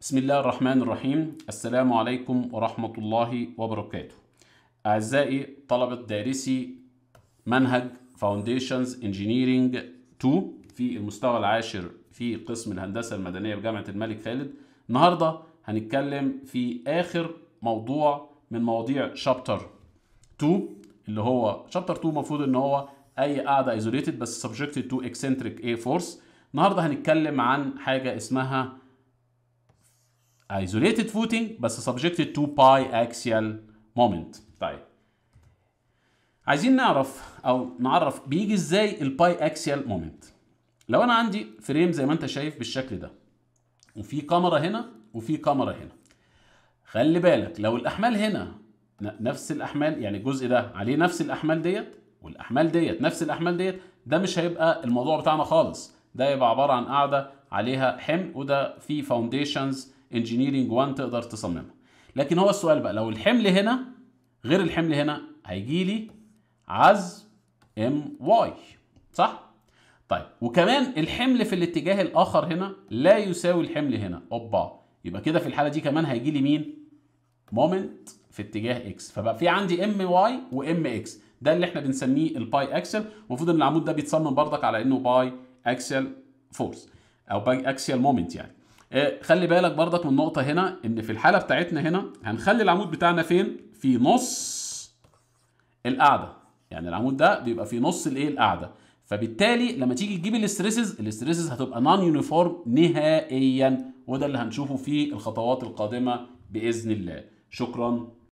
بسم الله الرحمن الرحيم السلام عليكم ورحمة الله وبركاته أعزائي طلبة دارسي منهج Foundations Engineering 2 في المستوى العاشر في قسم الهندسة المدنية بجامعة الملك خالد النهاردة هنتكلم في آخر موضوع من مواضيع شابتر 2 اللي هو شابتر 2 المفروض ان هو اي قاعده isolated بس subjected to eccentric A force النهارده هنتكلم عن حاجه اسمها isolated footing بس subjected to biaxial moment طيب عايزين نعرف او نعرف بيجي ازاي الباي اكسيال مومنت لو انا عندي فريم زي ما انت شايف بالشكل ده وفي كاميرا هنا وفي كاميرا هنا خلي بالك لو الاحمال هنا نفس الاحمال يعني الجزء ده عليه نفس الاحمال ديت والاحمال ديت نفس الاحمال ديت ده مش هيبقى الموضوع بتاعنا خالص ده يبقى عباره عن قاعده عليها حمل وده في فاونديشنز انجينيرنج 1 تقدر تصممها لكن هو السؤال بقى لو الحمل هنا غير الحمل هنا هيجي لي عزم ام واي صح طيب وكمان الحمل في الاتجاه الاخر هنا لا يساوي الحمل هنا اوبا يبقى كده في الحاله دي كمان هيجي لي مين مومنت في اتجاه اكس فبقى في عندي ام واي وام اكس ده اللي احنا بنسميه الباي اكسل المفروض ان العمود ده بيتصمم بردك على انه باي اكسل فورس او باي اكسل مومنت يعني آه خلي بالك بردك من نقطه هنا ان في الحاله بتاعتنا هنا هنخلي العمود بتاعنا فين في نص القاعده يعني العمود ده بيبقى في نص الايه القاعده فبالتالي لما تيجي تجيب الاستريسز الاستريسز هتبقى نون يونيفورم نهائيا وده اللي هنشوفه في الخطوات القادمه باذن الله شكرا